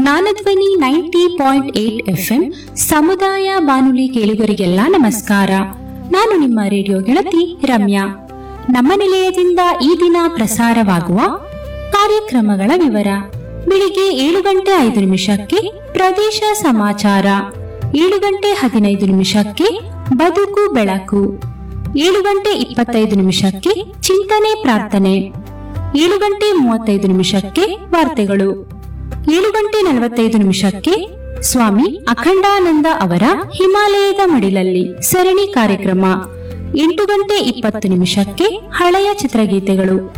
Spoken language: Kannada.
ಜ್ಞಾನಧ್ವನಿ ನೈಂಟಿ ಪಾಯಿಂಟ್ ಏಟ್ ಎಫ್ಎಂ ಸಮುದಾಯ ಬಾನುಲಿ ಕೇಳುಗರಿಗೆಲ್ಲ ನಮಸ್ಕಾರ ನಾನು ನಿಮ್ಮ ರೇಡಿಯೋ ಗೆಳತಿ ರಮ್ಯಾ ನಮ್ಮ ನಿಲಯದಿಂದ ಈ ದಿನ ಪ್ರಸಾರವಾಗುವ ಕಾರ್ಯಕ್ರಮಗಳ ವಿವರ ಬೆಳಿಗ್ಗೆ ಏಳು ಗಂಟೆ ಐದು ನಿಮಿಷಕ್ಕೆ ಪ್ರದೇಶ ಸಮಾಚಾರ ಏಳು ಗಂಟೆ ಹದಿನೈದು ನಿಮಿಷಕ್ಕೆ ಬದುಕು ಬೆಳಕು ಏಳು ಗಂಟೆ ಇಪ್ಪತ್ತೈದು ನಿಮಿಷಕ್ಕೆ ಚಿಂತನೆ ಪ್ರಾರ್ಥನೆ ಏಳು ಗಂಟೆ ಮೂವತ್ತೈದು ನಿಮಿಷಕ್ಕೆ ವಾರ್ತೆಗಳು ಏಳು ಗಂಟೆ ನಲವತ್ತೈದು ನಿಮಿಷಕ್ಕೆ ಸ್ವಾಮಿ ಅಖಂಡಾನಂದ ಅವರ ಹಿಮಾಲಯದ ಮಡಿಲಲ್ಲಿ ಸರಣಿ ಕಾರ್ಯಕ್ರಮ ಎಂಟು ಗಂಟೆ ಇಪ್ಪತ್ತು ನಿಮಿಷಕ್ಕೆ ಹಳೆಯ ಚಿತ್ರಗೀತೆಗಳು